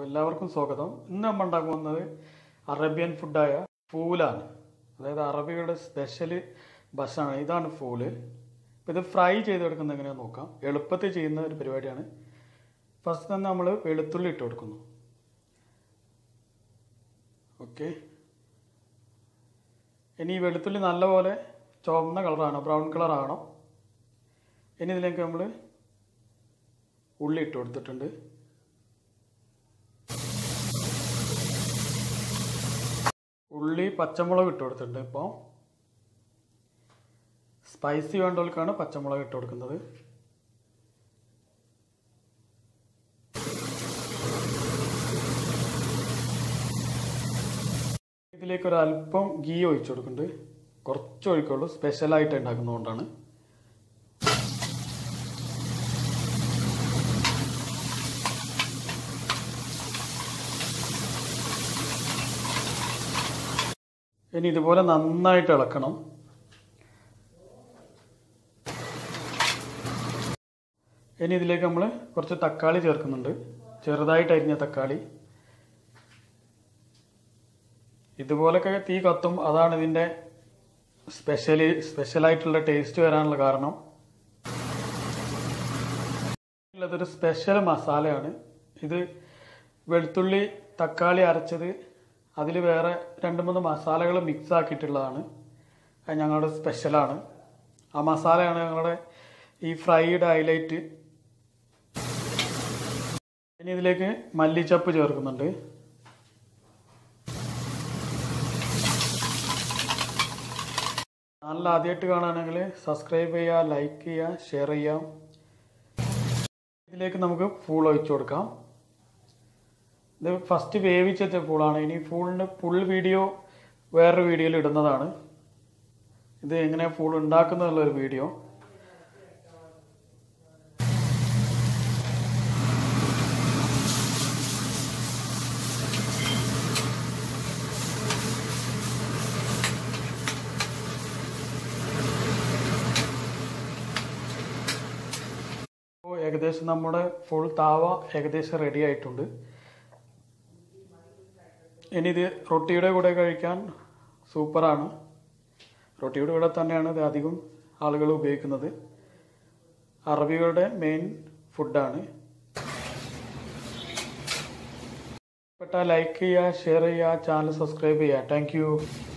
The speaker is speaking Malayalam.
എല്ലാവർക്കും സ്വാഗതം ഇന്ന് നമ്മൾ ഉണ്ടാക്കാൻ പോകുന്നത് അറേബ്യൻ ഫുഡായ ഫൂലാണ് അതായത് അറബികളുടെ സ്പെഷ്യൽ ഭക്ഷണമാണ് ഇതാണ് ഫൂല് അപ്പോൾ ഇത് ഫ്രൈ ചെയ്തെടുക്കുന്നത് എങ്ങനെയാണെന്ന് നോക്കാം എളുപ്പത്തിൽ ചെയ്യുന്ന ഒരു പരിപാടിയാണ് ഫസ്റ്റ് തന്നെ നമ്മൾ വെളുത്തുള്ളി ഇട്ട് കൊടുക്കുന്നു ഓക്കെ ഇനി ഈ വെളുത്തുള്ളി നല്ലപോലെ ചുവന്ന കളറാണ് ബ്രൗൺ കളറാണോ ഇനി ഇതിലേക്ക് നമ്മൾ ഉള്ളി ഇട്ട് കൊടുത്തിട്ടുണ്ട് ഉള്ളി പച്ചമുളക് ഇട്ട് കൊടുത്തിട്ടുണ്ട് ഇപ്പോൾ സ്പൈസി വേണ്ടവർക്കാണ് പച്ചമുളക് ഇട്ട് കൊടുക്കുന്നത് ഇതിലേക്ക് ഒരു അല്പം ഗീ ഒഴിച്ചു കൊടുക്കുന്നുണ്ട് കുറച്ച് ഒഴിക്കുള്ളൂ സ്പെഷ്യലായിട്ട് ഉണ്ടാക്കുന്നതുകൊണ്ടാണ് ഇനി ഇതുപോലെ നന്നായിട്ട് ഇളക്കണം ഇനി ഇതിലേക്ക് നമ്മൾ കുറച്ച് തക്കാളി ചേർക്കുന്നുണ്ട് ചെറുതായിട്ട് അരിഞ്ഞ തക്കാളി ഇതുപോലൊക്കെ തീ കത്തും അതാണ് ഇതിൻ്റെ സ്പെഷ്യലി സ്പെഷ്യലായിട്ടുള്ള ടേസ്റ്റ് വരാനുള്ള കാരണം ഇതൊരു സ്പെഷ്യൽ മസാലയാണ് ഇത് വെളുത്തുള്ളി തക്കാളി അരച്ചത് അതിൽ വേറെ രണ്ട് മൂന്ന് മസാലകൾ മിക്സ് ആക്കിയിട്ടുള്ളതാണ് അത് ഞങ്ങളുടെ സ്പെഷ്യലാണ് ആ മസാലയാണ് ഞങ്ങളുടെ ഈ ഫ്രൈഡ് ഹൈലൈറ്റ് ഇനി ഇതിലേക്ക് മല്ലിച്ചപ്പ് ചേർക്കുന്നുണ്ട് ചാനൽ ആദ്യമായിട്ട് കാണുകയാണെങ്കിൽ സബ്സ്ക്രൈബ് ചെയ്യുക ലൈക്ക് ചെയ്യുക ഷെയർ ചെയ്യാം ഇതിലേക്ക് നമുക്ക് ഫൂൾ ഒഴിച്ചു കൊടുക്കാം ഇത് ഫസ്റ്റ് വേവിച്ച ഫൂളാണ് ഇനി ഫൂളിൻ്റെ ഫുൾ വീഡിയോ വേറൊരു വീഡിയോയിൽ ഇടുന്നതാണ് ഇത് എങ്ങനെ ഫൂൾ ഉണ്ടാക്കുന്നുള്ളൊരു വീഡിയോ ഇപ്പോൾ ഏകദേശം നമ്മുടെ ഫുൾ താവ ഏകദേശം റെഡി ആയിട്ടുണ്ട് ഇനി ഇത് റൊട്ടിയുടെ കൂടെ കഴിക്കാൻ സൂപ്പറാണ് റൊട്ടിയുടെ കൂടെ തന്നെയാണ് ഇത് അധികം ആളുകൾ ഉപയോഗിക്കുന്നത് അറബികളുടെ മെയിൻ ഫുഡാണ് ഇഷ്ടപ്പെട്ട ലൈക്ക് ചെയ്യുക ഷെയർ ചെയ്യുക ചാനൽ സബ്സ്ക്രൈബ് ചെയ്യുക താങ്ക്